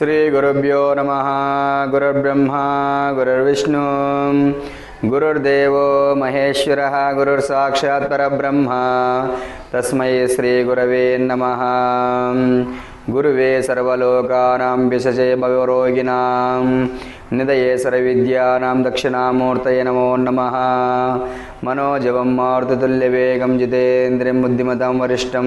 श्रीगुरुभ्यो नमः गुरुर्ब्रह्मा गुरुर्विष्णु गुरुर्देवो महेश्वरः गुरुर्साक्षात् परब्रह्म तस्मै श्रीगुरवे नमः गुरुवे सर्वलोकानां विशजे भवरोगिणां निधये सर्वविद्यानां दक्षिणामूर्तये नमो नमः मनोजवं मारुततुल्यवेगं जितेन्द्रियं बुद्धिमतां वरिष्ठं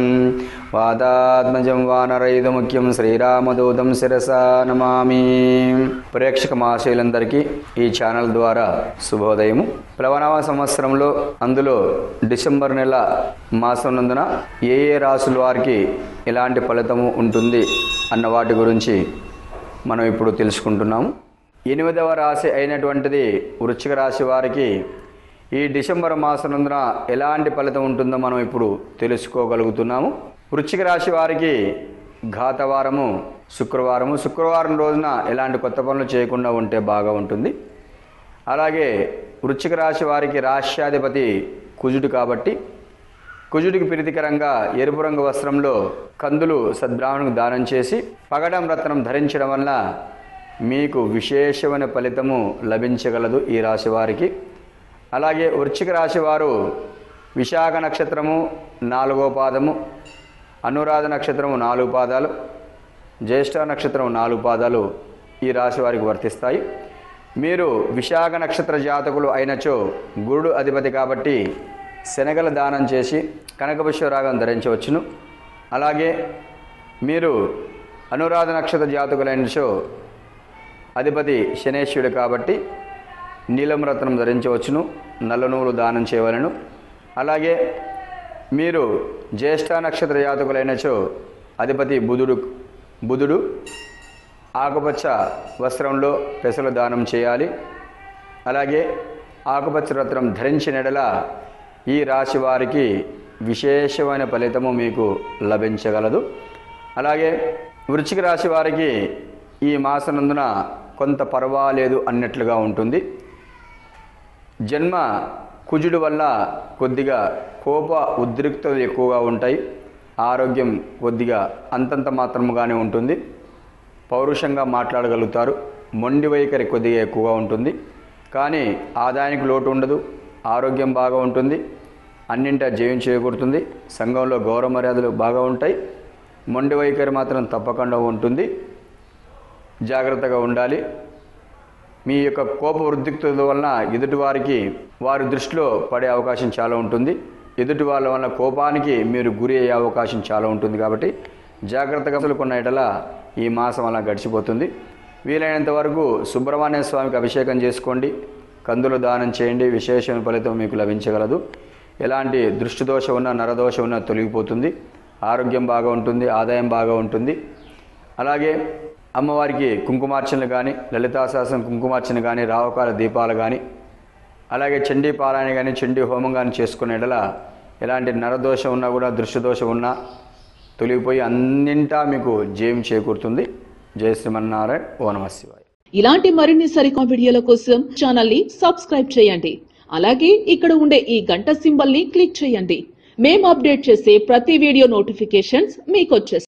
వాతాత్మజం వానరైదుముఖ్యం శ్రీరామదూతం శిరసా నమామి ప్రేక్షక మహాశయులందరికీ ఈ ఛానల్ ద్వారా శుభోదయము ప్లవనవ సంవత్సరంలో అందులో డిసెంబర్ నెల మాసం నందున ఏ ఏ రాసుల వారికి ఎలాంటి ఫలితము ఉంటుంది అన్న వాటి గురించి మనం ఇప్పుడు తెలుసుకుంటున్నాము ఎనిమిదవ రాశి అయినటువంటిది వృశ్చిక రాశి వారికి ఈ డిసెంబర్ మాసనందున ఎలాంటి ఫలితం ఉంటుందో మనం ఇప్పుడు తెలుసుకోగలుగుతున్నాము వృశ్చిక రాశి వారికి ఘాతవారము శుక్రవారము శుక్రవారం రోజున ఎలాంటి కొత్త పనులు చేయకుండా ఉంటే బాగా ఉంటుంది అలాగే వృశ్చిక రాశి వారికి రాష్ట్రాధిపతి కుజుడు కాబట్టి కుజుడికి ప్రీతికరంగా ఎరుపు రంగు వస్త్రంలో కందులు సద్బ్రాహ్మణుకు దానం చేసి పగడం రత్నం ధరించడం వల్ల మీకు విశేషమైన ఫలితము లభించగలదు ఈ రాశి వారికి అలాగే వృశ్చిక రాశి వారు విశాఖ నక్షత్రము నాలుగో పాదము అనురాధ నక్షత్రము నాలుగు పాదాలు జ్యేష్ఠ నక్షత్రం నాలుగు పాదాలు ఈ రాశి వారికి వర్తిస్తాయి మీరు విశాఖ నక్షత్ర జాతకులు అయినచో గురుడు అధిపతి కాబట్టి శనగల దానం చేసి కనకపుష్పరాగం ధరించవచ్చును అలాగే మీరు అనురాధ నక్షత్ర జాతకులైనచో అధిపతి శనేశ్వరుడు కాబట్టి నీలం రత్నం ధరించవచ్చును నల్ల నువ్వులు దానం చేయవలను అలాగే మీరు జ్యేష్ఠ నక్షత్ర జాతకులైనచో అధిపతి బుధుడు బుధుడు ఆకుపచ్చ వస్త్రంలో పెసలు దానం చేయాలి అలాగే ఆకుపచ్చ రత్నం ధరించిన ఎడల ఈ రాశి వారికి విశేషమైన ఫలితము మీకు లభించగలదు అలాగే వృశ్చిక రాశి వారికి ఈ మాసనందున కొంత పర్వాలేదు అన్నట్లుగా ఉంటుంది జన్మ కుజుడు వల్ల కొద్దిగా కోప ఉద్రిక్తలు ఎక్కువగా ఉంటాయి ఆరోగ్యం కొద్దిగా అంతంత మాత్రముగానే ఉంటుంది పౌరుషంగా మాట్లాడగలుగుతారు మొండి వైఖరి కొద్దిగా ఎక్కువగా ఉంటుంది కానీ ఆదాయానికి లోటు ఉండదు ఆరోగ్యం బాగా ఉంటుంది అన్నింటా జయం చేకూరుతుంది సంఘంలో గౌరవ మర్యాదలు బాగా ఉంటాయి మొండి వైఖరి మాత్రం తప్పకుండా ఉంటుంది జాగ్రత్తగా ఉండాలి మీ యొక్క కోప వృద్ధిక్తుల వలన ఎదుటివారికి వారి దృష్టిలో పడే అవకాశం చాలా ఉంటుంది ఎదుటి వాళ్ళ వల్ల కోపానికి మీరు గురి అయ్యే అవకాశం చాలా ఉంటుంది కాబట్టి జాగ్రత్తగా కొన్న ఎడల ఈ మాసం అలా గడిచిపోతుంది వీలైనంత వరకు సుబ్రహ్మణ్య స్వామికి అభిషేకం చేసుకోండి కందులు దానం చేయండి విశేషమైన ఫలితం మీకు లభించగలదు ఎలాంటి దృష్టి దోషం ఉన్నా నరదోషం ఉన్నా తొలగిపోతుంది ఆరోగ్యం బాగా ఉంటుంది ఆదాయం బాగా ఉంటుంది అలాగే అమ్మవారికి కుంకుమార్చనలు కానీ లలితాశాసనం కుంకుమార్చన కానీ రావకాల దీపాలు కానీ అలాగే చండీ పారాయణ కానీ చండీ హోమం కానీ చేసుకునే ఎడల ఎలాంటి నరదోషం ఉన్నా కూడా దృష్టిదోషం ఉన్నా తొలగిపోయి అన్నింటా మీకు జయం చేకూరుతుంది జయ శ్రీమన్నారాయణ ఓ నమ శివాయ ఇలాంటి మరిన్ని సరికొత్త వీడియోల కోసం ఛానల్ ని సబ్స్క్రైబ్ చేయండి అలాగే ఇక్కడ ఉండే ఈ గంట సింబల్ ని క్లిక్ చేయండి మేము అప్డేట్ చేసే ప్రతి వీడియో నోటిఫికేషన్స్ మీకు వచ్చేస్తాయి